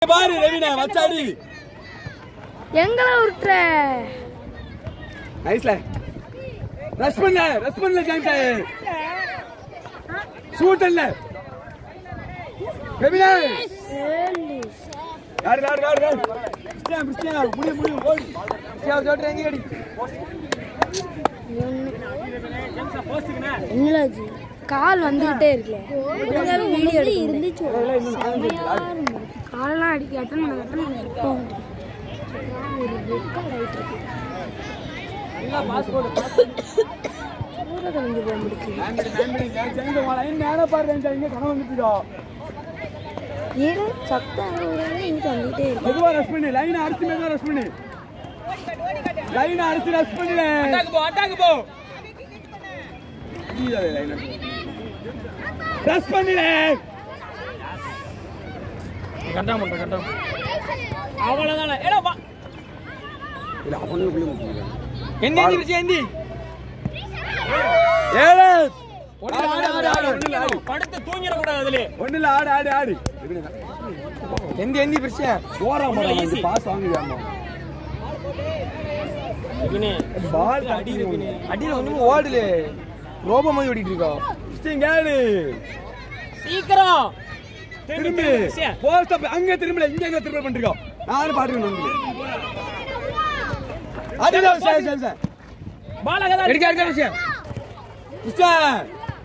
பாரு ரவினா வச்சாடி எங்களை உருட்டுற நைஸ்ல ரஷ் பண்ணல ரஷ் பண்ணல ஜாயின் ஷூட் இல்ல ரவினா யாரு யாரு யாரு யாரு கிறிஸ்டியான் கிறிஸ்டியான் முடியும் முடியும் ஓடு கிறிஸ்டியான் ஜோட்ரே எங்க அடி என்னலாச்சு கால் வந்துகிட்டே இருக்குல்ல வீடியோ இருந்துச்சு காலெல்லாம் அடிக்க அட்டன் பண்ண அட்டன் பண்ண ஒரு ரெக்கார்ட் ஆயிட்டு இருக்கு சூரிய கலந்து போக முடியுது மேம்படி மேம்படி ஜெயிங்க உங்க லைன் மேல பாரு இங்க கனவு வந்துட்டுடா ஏதோ சத்தம் இங்கிட்டு வந்துகிட்டே இருக்கு மெதுவா ரஷ் பண்ணு லைன் அடிச்சு மெதுவா ரஷ் பண்ணு லைன் அடிச்சு ரஷ் பண்ணு அட்டாக் போ அட்டாக் போ ரஷ் பண்ணுல கரெக்டா பண்ற கரெக்டா அவ்வளவுதான் ஏடா வா இல்ல அவனுக்குள்ள முக்கியம் எந்தி எந்தி விஜய் எந்தி ஏழு ஒண்ணுல ஆடு ஆடு ஆடு ஒண்ணுல ஆடு படுத்து தூங்கிட கூடாது அதுல ஒண்ணுல ஆடு ஆடு ஆடு எந்தி எந்தி பிரச்சனை போறா ஒண்ணுல மாட்டா easy. பாஸ் வாங்குவாமா ரபினே பால் அடி ரபினே அடியில ஒண்ணுமே ஓடல ரோபோ மாதிரி ஓடிட்டு இருக்கா கேளு சீக்கிரம் திரும்பி போஸ்ட் அங்க திரும்பல இங்க எங்க திரும்ப பண்ணிருக்கோம் நானும் பாட்டுக்கு வந்து அதுதான் சார் சார் சார் பாலக எடுக்க எடுக்க விஷயம் மிஸ்டர்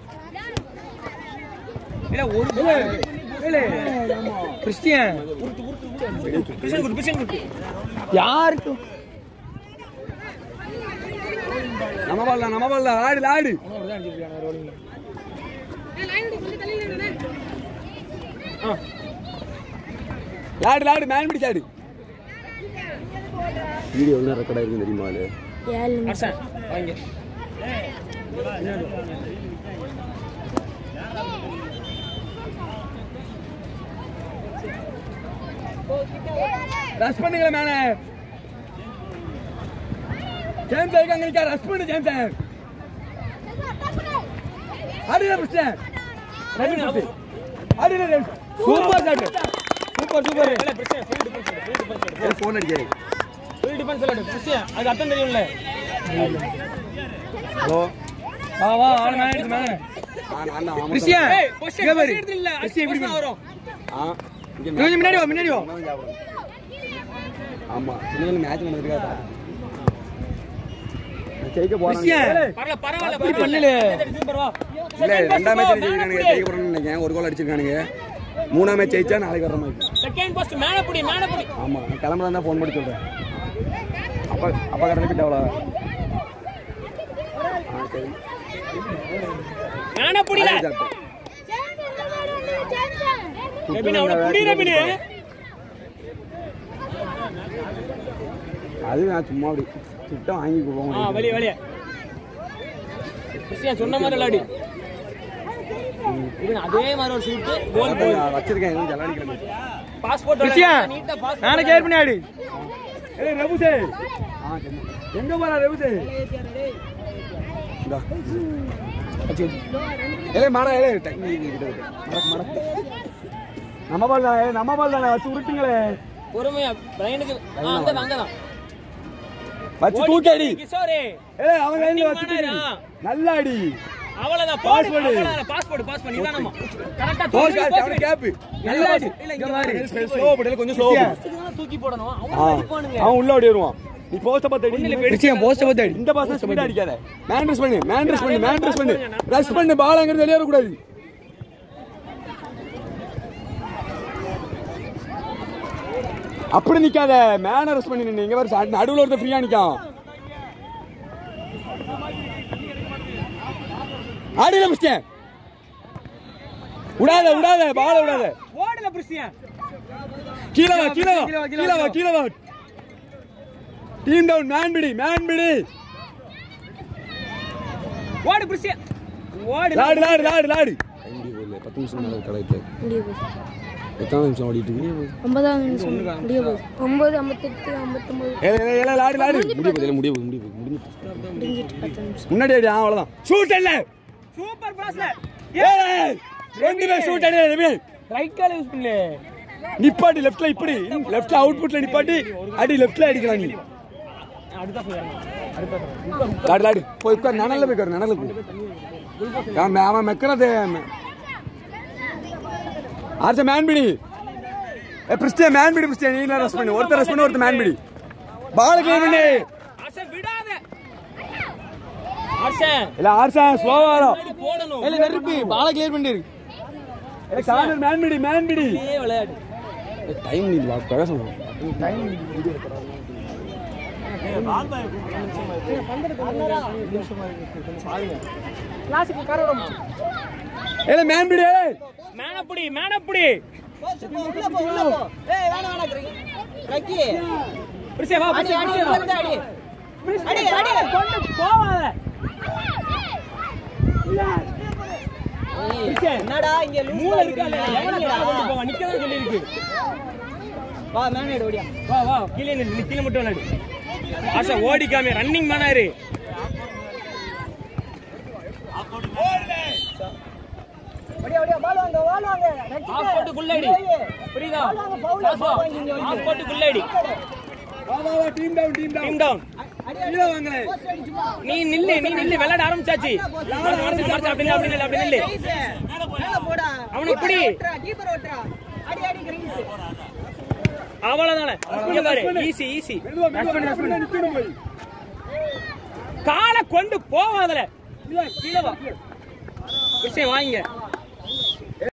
இல்ல ஒரு Christian Christian good Christian good யாருக்கு நம்ம பால்ல நம்ம பால்ல ஆடு ஆடு லாடு லாடு மேன் பிடிச்சு ஆடு வீடியோ என்ன ரெக்கார்ட் ஆயிருக்கு தெரியுமா அது ஏழு நிமிஷம். அர்சன் வாங்க ரஷ் பண்ணுங்களே மேனே ஜேம்ஸ் இருக்காங்க நிக்கா ரஷ் பண்ணு ஜேம்ஸ் ஆடுடா மிஸ்டர் ரெடி பண்ணு ஆடுடா James super shot super super இல்ல Christian full defence full defence phone அடிக்கிறேன் ஃபுல் டிஃபென்ஸ் இல்ல கிறிஸ்டியன் அது அர்த்தம் தெரியும்ல ஹலோ வா வா ஆளு மேல எடுத்து மேல கிறிஸ்டியன் ஏய் பொசிஷன் எடுத்து இல்ல கிறிஸ்டியன் இப்படி வரும் கொஞ்சம் முன்னாடி வா முன்னாடி வா ஆமா சின்ன மேட்ச் நடந்திருக்கா ஜெயிக்க கிறிஸ்டியன் போறாங்க பரவாயில்ல பரவாயில்ல இப்படி பண்ணல இல்ல ரெண்டாம் மேட்ச் ஜெயிக்கிறானுங்க ஜெயிக்க போறான்னு நினைக்கிறேன் ஒரு கோல் அடிச்சிருக்கானுங்க மூணாம் மேட்ச் ஜெயிச்சா நாளைக்கு வர மாதிரி செகண்ட் போஸ்ட் மேல புடி மேல புடி ஆமா நான் கிளம்புறதா தான் ஃபோன் பண்ணி சொல்றேன் அப்பா அப்பா கடந்துட்டு அவ்வளோ மேல புடில ரபின் அவன புடி ரபின் அது நான் சும்மா அப்படி திட்டம் வாங்கி ஆ போவோம் வெளிய வெளிய கிறிஸ்டியன் சொன்ன மாதிரி விளையாடி இது அதே மாதிரி ஒரு ஷூட் கோல் போகுது நான் வச்சிருக்கேன் எதுவும் ஜலாடிக்கிறேன் பாஸ்போர்ட் கிறிஸ்டியன், நீட்டா பாஸ்போர்ட் நானே கேர் பண்ணி ஆடு ஏய் ரபுசே எங்க போறா ரபுசே இந்தா ஏய் மாடா ஏய் டெக்னிக் கிட்ட இருக்கு. மடக்கு மடக்கு நம்ம பால் தானே நம்ம பால் தானே வச்சு உருட்டுங்களே பொறுமையா பிரைனுக்கு அங்க அங்கதான் வச்சு தூக்கி அடி கிஷோரே ஏய் அவன் லைன்ல வச்சு Running தூக்கி பண்ணாரா? அடி. நல்லா அடி அவ்வளவுதான் Pass பாஸ் பண்ணு. பண்ணு பாஸ்போர்ட் பாஸ் பண்ணி இதான் நம்ம கரெக்ட்டா போஸ் காட் அவன கேப் நல்லா அடி இல்ல இங்க பாரு ஸ்லோ போடல கொஞ்சம் ஸ்லோ தூக்கி போடணும் ஆ, அவங்க அடிப்பானுங்க அவன் உள்ள ஓடி வருவான் நீ போஸ்ட பார்த்து அடி ஒண்ணுல கிறிஸ்டியன் போஸ்ட பார்த்து அடி இந்த பாஸ் ஸ்பீட் அடிக்காத மேண்ட்ரஸ் பண்ணு மேண்ட்ரஸ் பண்ணு மேண்ட்ரஸ் பண்ணு ரஷ் பண்ணு பால் அங்க வெளிய வர கூடாது அப்படி நிக்காத மேன ரஷ் பண்ணி நின்னு இங்க வர நடுவுல ஒருத்த ஃப்ரீயா நிக்கான் ஆடில மிஸ்டேன் விடாத விடாத பால விடாத ஓடல கிறிஸ்டியன் கீழே வா கீழே வா கீழே வா கீழே வா டீம் டவுன் மேன் பிடி மேன் பிடி ஓடு கிறிஸ்டியன் ஓடு லாடு லாடு லாடு லாடு பத்து நிமிஷம் மேல கலைட்டு முடிய போகுது எத்தனை நிமிஷம் ஓடிட்டு இருக்கு ஒன்பதாம் நிமிஷம் முடிய போகுது ஒன்பது ஐம்பத்தெட்டு ஐம்பத்தொம்பது ஏல ஏல ஏல லாடு லாடு முடிய போகுது முடிய போகுது முடிய போகுது முடிஞ்சு முடிஞ்சிட்டு பத்து நிமிஷம் முன்னாடி அடி ஆ, அவ்வளவுதான் ஷூட் இல்ல சூப்பர் பாஸ்ல ஏய் ரெண்டு பேர் ஷூட் அடி ரவி ரைட் கால் யூஸ் பண்ணல நிப்பாட்டி லெஃப்ட்ல இப்படி லெஃப்ட்ல அவுட்புட்ல நிப்பாட்டி அடி லெஃப்ட்ல அடிக்கலாம் நீ லாடு லாடு போய் உட்கார் நனல்ல போய் உட்கார் நனல்ல போய் அவன் அவன் மெக்கனது ஆர்ச்ச மேன் பிடி ஏ பிரிஸ்டியா மேன் பிடி பிரிஸ்டியா நீ ரெஸ்ட் பண்ணு ஒருத்தர் ரெஸ்ட் பண்ணு ஒருத்தர் மேன் பிடி பால் கிளியர் பண்ணு ஆசை விடாத ஆசை இல்ல ஆர்சா ஸ்லோவா வரும் போடணும் இல்ல நெருப்பு பால கிளியர் பண்ணிரு ஏ கார்னர் மேன் பிடி மேன் பிடி இதே விளையாடு டைம் நீ வா பேசணும் டைம் ஏல மேன் பிடி மேனப்புடி மேனப்புடி பிரிசே வா பிரிசே பிரிசே வா கொண்டு போவாத பிரிசே என்னடா இங்க லூஸ் மூளை இருக்கா இல்லையா எவனை கால கொண்டு போவா நிக்கதான் சொல்லி இருக்கு வா மேனேட் ஓடியா வா வா கீழே நில்லு நீ கீழே மட்டும் விளையாடு ஆசை ஓடிக்காம ரன்னிங் மேனாரு ஓடியா ஓடியா பால் வாங்க பால் வாங்க ஆஃப் போட்டு குள்ளடி புரியுதா ஆஃப் போட்டு குள்ளடி வா வா வா team down team team down கீழ வாங்களே நீ நில்லு நீ நில்லு விளையாட ஆரம்பிச்சாச்சு மறைச்சு மறைச்சு மறைச்சு அப்படி நில்லு, அப்படி நில்லு, அப்படி நில்லு மேல போடா அவனை இப்படி கீப்பர் ஓட்றா அடி அடி கிரீஸ் அவ்வளவுதானே இங்க பாரு ஈஸி ஈஸி மெதுவா மெதுவா மெதுவா நிக்கணும் போய் காலை கொண்டு போவாதல கீழே வா விஷயம் வாங்க